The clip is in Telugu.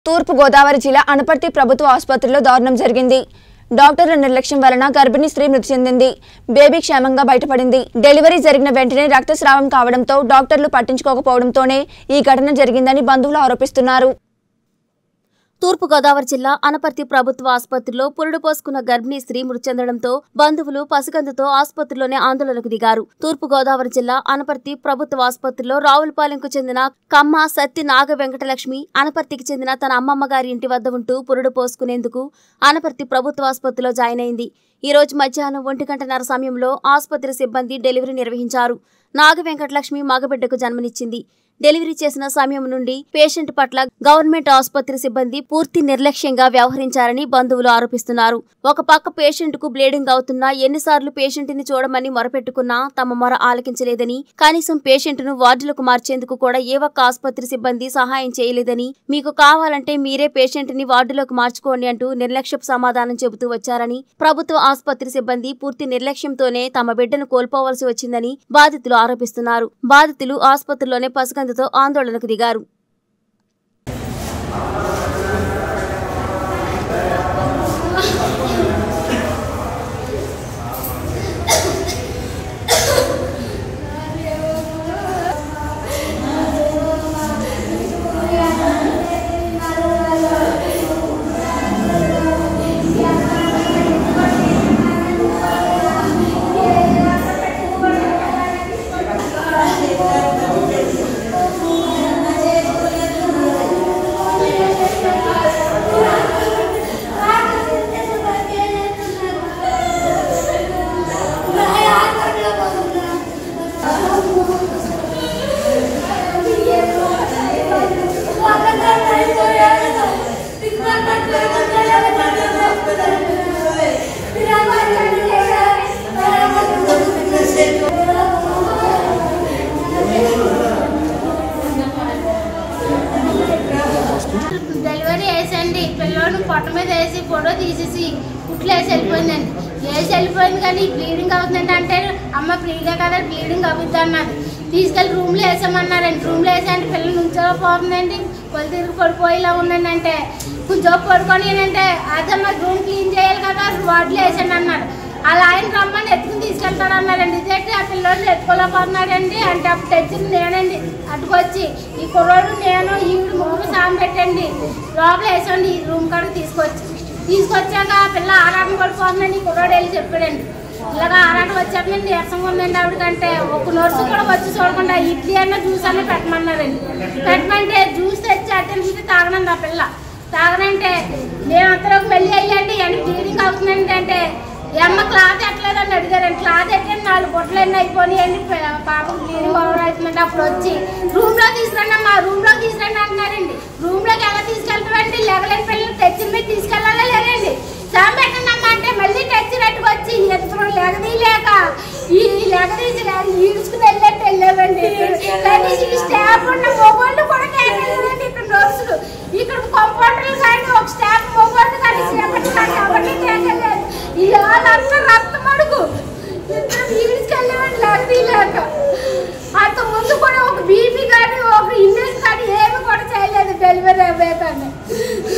తూర్పు గోదావరి జిల్లా అనపర్తి ప్రభుత్వ ఆసుపత్రిలో దారుణం జరిగింది డాక్టర్ల నిర్లక్ష్యం వలన గర్భిణీ స్త్రీ మృతి చెందింది బేబీ క్షేమంగా బయటపడింది డెలివరీ జరిగిన వెంటనే రక్తస్రావం కావడంతో డాక్టర్లు పట్టించుకోకపోవడంతోనే ఈ ఘటన జరిగిందని బంధువులు ఆరోపిస్తున్నారు తూర్పుగోదావరి జిల్లా అనపర్తి ప్రభుత్వ ఆసుపత్రిలో పురుడు పోసుకున్న గర్భిణీ స్త్రీ మృతి చెందడంతో బంధువులు పసిగందుతో ఆసుపత్రిలోనే ఆందోళనకు దిగారు తూర్పుగోదావరి జిల్లా అనపర్తి ప్రభుత్వ ఆసుపత్రిలో రావులపాలెంకు చెందిన కమ్మ సత్తి నాగ వెంకటలక్ష్మి అనపర్తికి చెందిన తన అమ్మమ్మ గారి ఇంటి వద్ద ఉంటూ పురుడు పోసుకునేందుకు అనపర్తి ప్రభుత్వ ఆసుపత్రిలో జాయిన్ అయింది ఈ రోజు మధ్యాహ్నం ఒంటి గంటన్నర సమయంలో ఆసుపత్రి సిబ్బంది డెలివరీ నిర్వహించారు నాగ వెంకటలక్ష్మి మగబిడ్డకు జన్మనిచ్చింది డెలివరీ చేసిన సమయం నుండి పేషెంట్ పట్ల గవర్నమెంట్ ఆసుపత్రి సిబ్బంది పూర్తి నిర్లక్ష్యంగా వ్యవహరించారని బంధువులు ఆరోపిస్తున్నారు ఒక పక్క పేషెంట్ కు బ్లీడింగ్ అవుతున్నా ఎన్నిసార్లు పేషెంట్ ని చూడమని మొరపెట్టుకున్నా తమ మొర ఆలకించలేదని కనీసం పేషెంట్ ను వార్డులకు మార్చేందుకు కూడా ఏ ఒక్క ఆసుపత్రి సిబ్బంది సహాయం చేయలేదని మీకు కావాలంటే మీరే పేషెంట్ ని వార్డులోకి మార్చుకోండి అంటూ నిర్లక్ష్యపు సమాధానం చెబుతూ వచ్చారని ప్రభుత్వ ఆసుపత్రి సిబ్బంది పూర్తి నిర్లక్ష్యంతోనే తమ బిడ్డను కోల్పోవలసి వచ్చిందని బాధితులు ఆరోపిస్తున్నారు బాధితులు ఆసుపత్రిలోనే పసికందుతో ఆందోళనకు దిగారు డెలివరీ వేసండి పిల్లోని పొట్ట మీద వేసి ఫోటో తీసేసి కుట్లు వేసి వెళ్ళిపోయిందండి వేసి వెళ్ళిపోయింది కానీ బ్లీడింగ్ అవుతుందండి అంటే అమ్మ ఫ్రీగా కదా బ్లీడింగ్ అవుద్ది అన్నది తీసుకెళ్ళి రూమ్లో వేసామన్నారండి రూమ్లో వేసండి పిల్లలు నుంచోపోతుందండి కొలు తిరిగి పడిపోయేలా ఉందండి అంటే కొంచెం పడుకొని అంటే అదే మరి రూమ్ క్లీన్ చేయాలి కదా వార్డులో వేసండి అన్నారు అలా ఆయన రమ్మని ఎత్తుకుని తీసుకెళ్తాడు అన్నాడండి ఇదేంటి ఆ పిల్లోడు ఎత్తుకోలేకపోతున్నాడండి అంటే అప్పుడు తెచ్చింది నేనండి అటుకొచ్చి ఈ కుర్రోడు నేను ఈవిడ ముగ్గురు సాయం పెట్టండి లోపల వేసండి ఈ రూమ్ కాడికి తీసుకొచ్చి తీసుకొచ్చాక ఆ పిల్ల ఆరాటం పడిపోతుందని ఈ కుర్రోడు వెళ్ళి చెప్పాడండి ఇలాగ ఆరాటం వచ్చాక నేను నీరసంగా ఉందండి ఆవిడకంటే ఒక నర్సు కూడా వచ్చి చూడకుండా ఇడ్లీ అన్న జ్యూస్ అన్న పెట్టమన్నారండి పెట్టమంటే జ్యూస్ తెచ్చి అట్టెలిసి తాగనండి ఆ పిల్ల తాగనంటే మేము అంతలోకి వెళ్ళి అయ్యండి అని బ్లీడింగ్ అవుతుందండి అంటే ఈ అమ్మ క్లాత్ ఎట్లేదని అడిగారండి క్లాత్ ఎట్టండి నాలుగు బొట్టలు ఎన్ని అయిపోయినాయండి ప- పాపం బ్లీడింగ్ ఓవర్ అవుతుందండి అప్పుడు వచ్చి రూమ్ లో తీసుకురండి అమ్మా రూమ్ లో తీసుకురండి అంటున్నారండి రూమ్ లోకి ఎలా తీసుకెళ్తామండి లెగలేని పిల్లలు తెచ్చిన మీద తీసుకెళ్ళాలా లేదండి సాం పెట్టండి అమ్మా అంటే మళ్ళీ తెచ్చినట్టుకు వచ్చి ఎత్తుకుని లెగదీయలేక ఈ లెగదీసి ఈడ్చుకుని వెళ్ళట్టు వెళ్ళామండి కానీ ఈ స్టాఫ్ ఉన్న మొగోళ్ళు కూడా కేకలేదండి ఇక్కడ నర్సులు ఇక్కడ కంపౌండర్లు కానీ ఒక స్టాఫ్ మొగోళ్ళు కానీ సేపటి కానీ ఎవరిని కేకలేదు ఈ వాళ్ళంతా రక్తం అడుగు ఇద్దరు ఈడ్చుకెళ్ళామండి లెగదీయలేక అంత ముందు కూడా ఒక బీపీ కానీ ఒక ఇంజక్షన్ కానీ ఏమి కూడా చేయలేదు డెలివరీ అవ్వే కానీ